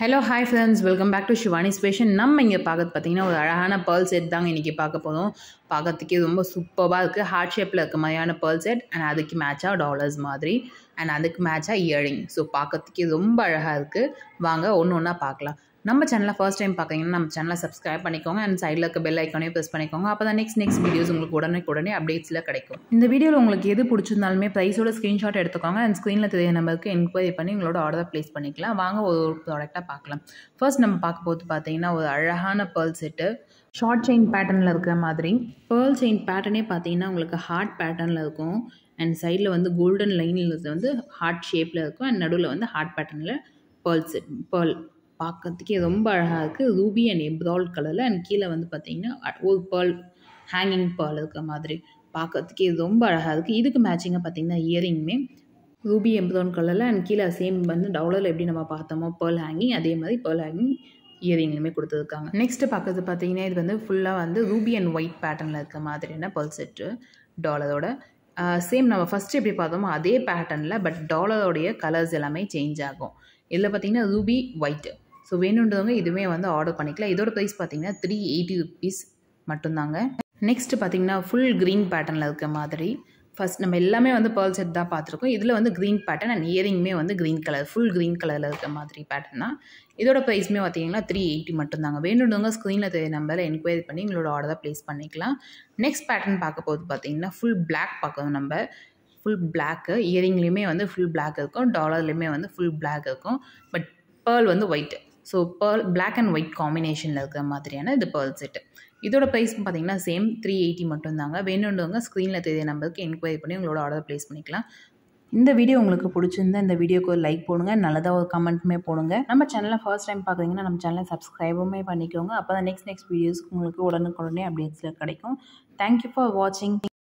hello hi friends welcome back to Shivani ஸ்பேஷன் நம்ம இங்கே பார்க்கறது பார்த்தீங்கன்னா ஒரு அழகான பேர்ல் செட் தாங்க இன்றைக்கி பார்க்க போதும் பார்க்கறதுக்கே ரொம்ப சூப்பராக இருக்குது ஹார்ட் ஷேப்பில் இருக்க மாதிரியான பேர்ல் செட் அண்ட் அதுக்கு மேட்சாக டாலர்ஸ் மாதிரி அண்ட் அதுக்கு மேட்சாக இயரிங் ஸோ பார்க்கறதுக்கே ரொம்ப அழகாக இருக்குது வாங்க ஒன்று ஒன்றா பார்க்கலாம் நம்ம சேனலை ஃபர்ஸ்ட் டைம் பார்க்குறீங்கன்னா நம்ம சேனலை சப்ஸ்கிரைப் பண்ணிக்கோங்க அண்ட் சைடில் இருக்க பெல் ஐக்கானையும் ப்ரெஸ் பண்ணிக்கோங்க அப்போ தான் நெக்ஸ்ட் நெக்ஸ்ட் வீடியோஸ் உங்களுக்கு உடனே உடனே அப்டேட்ஸில் கிடைக்கும் இந்த வீடியோவில் உங்களுக்கு எது பிடிச்சிருந்தாலுமே ப்ரைஸோட ஸ்க்ரீன்ஷாட் எடுத்துக்கோங்க அண்ட் ஸ்க்ரீனில் தெரிய நம்பருக்கு என்கொயரி பண்ணி உங்களோட ஆர்டர் ப்ளேஸ் பண்ணிக்கலாம் வாங்க ஒரு ஒரு ப்ராடக்டாக பார்க்கலாம் ஃபர்ஸ்ட் நம்ம பார்க்க போது பார்த்தீங்கன்னா ஒரு அழகான பேர்ல் செட்டு ஷார்ட் செயின் பேட்டர்னில் இருக்கிற மாதிரி பேர்ல் செயின் பேட்டர்னே பார்த்தீங்கன்னா உங்களுக்கு ஹார்ட் பேட்டர்னில் இருக்கும் அண்ட் சைடில் வந்து கோல்டன் லைனில் வந்து ஹார்ட் ஷேப்பில் இருக்கும் அண்ட் நடுவில் வந்து ஹார்ட் பேட்டர்னில் பேர்ல் செட் பேர்ல் பார்க்கறதுக்கே ரொம்ப அழகாக இருக்குது ரூபி அண்ட் எம்ப்ராய்ட் கலரில் அண்ட் கீழே வந்து பார்த்தீங்கன்னா ஒரு பேர்ல் ஹேங்கிங் பேர்ல் இருக்கிற மாதிரி பார்க்கறதுக்கே ரொம்ப அழகாக இருக்குது இதுக்கு மேட்சிங்காக பார்த்தீங்கன்னா இயரிங்குமே ரூபி எம்ப்ராய்ட் கலரில் அண்ட் கீழே சேம் வந்து டவுலரில் எப்படி நம்ம பார்த்தோமோ பேர்ல் ஹேங்கிங் அதே மாதிரி பேர்ல் ஹேங்கிங் இயரிங்லுமே கொடுத்துருக்காங்க நெக்ஸ்ட்டு பார்க்கறது பார்த்தீங்கன்னா இது வந்து ஃபுல்லாக வந்து ரூபி அண்ட் ஒயிட் பேட்டர்னில் இருக்க மாதிரியான பேர்ல் செட்டு டாலரோட சேம் நம்ம ஃபஸ்ட்டு எப்படி பார்த்தோமோ அதே பேட்டர்னில் பட் டாலரோடைய கலர்ஸ் எல்லாமே சேஞ்ச் ஆகும் இதில் பார்த்தீங்கன்னா ரூபி ஒயிட்டு ஸோ வேணுன்றவங்க இதுவுமே வந்து ஆர்டர் பண்ணிக்கலாம் இதோட ப்ரைஸ் பார்த்தீங்கன்னா த்ரீ எயிட்டி ருபீஸ் மட்டும்தாங்க நெக்ஸ்ட்டு பார்த்தீங்கன்னா ஃபுல் க்ரீன் பேட்டர்னில் இருக்க மாதிரி ஃபஸ்ட் நம்ம எல்லாமே வந்து பேர்ல் செட் தான் பார்த்துருக்கோம் இதில் வந்து க்ரீன் பேட்டர்ன் அண்ட் இயரிங்குமே வந்து க்ரீன் கலர் ஃபுல் க்ரீன் கலரில் இருக்க மாதிரி பேட்டர்ன் தான் இதோட ப்ரைஸுமே பார்த்தீங்கன்னா த்ரீ எயிட்டி மட்டும்தாங்க வேணுன்றவங்க ஸ்க்ரீனில் தெரிய நம்பரில் என்கொயரி பண்ணி உங்களோட ஆர்டரை ப்ளேஸ் பண்ணிக்கலாம் நெக்ஸ்ட் பேட்டர்ன் பார்க்க போது பார்த்தீங்கன்னா ஃபுல் பிளாக் பார்க்கணும் நம்ம ஃபுல் பிளாக்கு இயரிங்லேயுமே வந்து ஃபுல் பிளாக் இருக்கும் டாலர்லேயுமே வந்து ஃபுல் பிளாக் இருக்கும் பட் பேர்ல் வந்து white so pearl black and white காம்பினேஷனில் இருக்கிற மாதிரியான இது பேர்ல் செட்டு இதோட ப்ரைஸ் பார்த்தீங்கன்னா சேம் த்ரீ எயிட்டி மட்டும்தாங்க வேணுன்றவங்க ஸ்க்ரீனில் தெரிய நம்பருக்கு என்கொயரி பண்ணி உங்களோட ஆர்டர் ப்ளேஸ் பண்ணிக்கலாம் இந்த வீடியோ உங்களுக்கு பிடிச்சிருந்தா இந்த வீடியோக்கு ஒரு லைக் போடுங்க நல்லதாக ஒரு கமெண்ட்டுமே போடுங்க நம்ம சேனலை ஃபர்ஸ்ட் டைம் பார்க்குறீங்கன்னா நம்ம சேனலை சப்ஸ்கிரைபுமே பண்ணிக்கோங்க அப்போ தான் நெக்ஸ்ட் நெக்ஸ்ட் வீடியோஸ் உங்களுக்கு உடனுக்குடனே அப்டேட்ஸில் கிடைக்கும் தேங்க்யூ ஃபார் வாட்சிங்